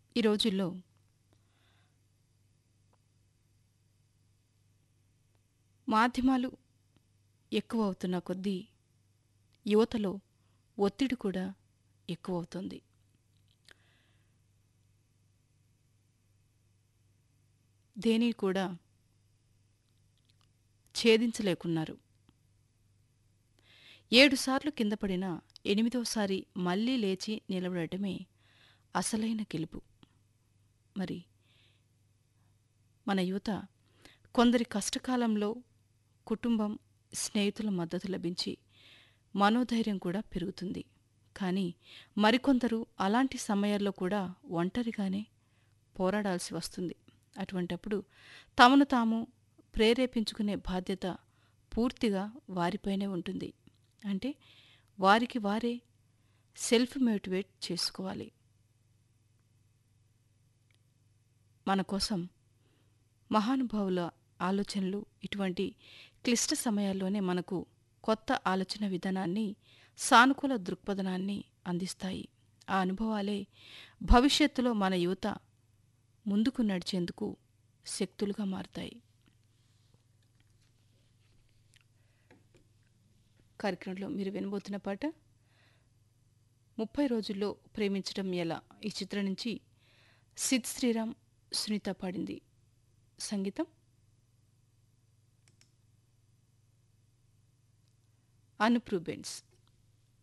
ఈ రోజుల్లో మాధ్యమాలు ఎక్కువ అవుతున్న కొద్దీ యువతలో ఒత్తిడి కూడా ఎక్కువ అవుతుంది దేని కూడా ఛేదించలేకున్నారు ఏడుసార్లు కింద పడిన ఎనిమిదోసారి మళ్ళీ లేచి నిలబడటమే అసలైన గెలుపు మరి మన యువత కొందరి కష్టకాలంలో కుటుంబం స్నేహితుల మద్దతు లభించి మనోధైర్యం కూడా పెరుగుతుంది కానీ మరికొందరు అలాంటి సమయాల్లో కూడా ఒంటరిగానే పోరాడాల్సి వస్తుంది అటువంటప్పుడు తమను తాము ప్రేరేపించుకునే బాధ్యత పూర్తిగా వారిపైనే ఉంటుంది అంటే వారికి వారే సెల్ఫ్ మోటివేట్ చేసుకోవాలి మన కోసం మహానుభావుల ఆలోచనలు ఇటువంటి క్లిష్ట సమయాల్లోనే మనకు కొత్త ఆలోచన విధానాన్ని సానుకూల దృక్పథనాన్ని అందిస్తాయి ఆ అనుభవాలే భవిష్యత్తులో మన యువత ముందుకు నడిచేందుకు శక్తులుగా మారుతాయి కార్యక్రమంలో మీరు వినబోతున్న పాట ముప్పై రోజుల్లో ప్రేమించడం ఎలా ఈ చిత్రం నుంచి సిద్ శ్రీరామ్ సునీత పాడింది సంగీతం అనుప్రూబెన్స్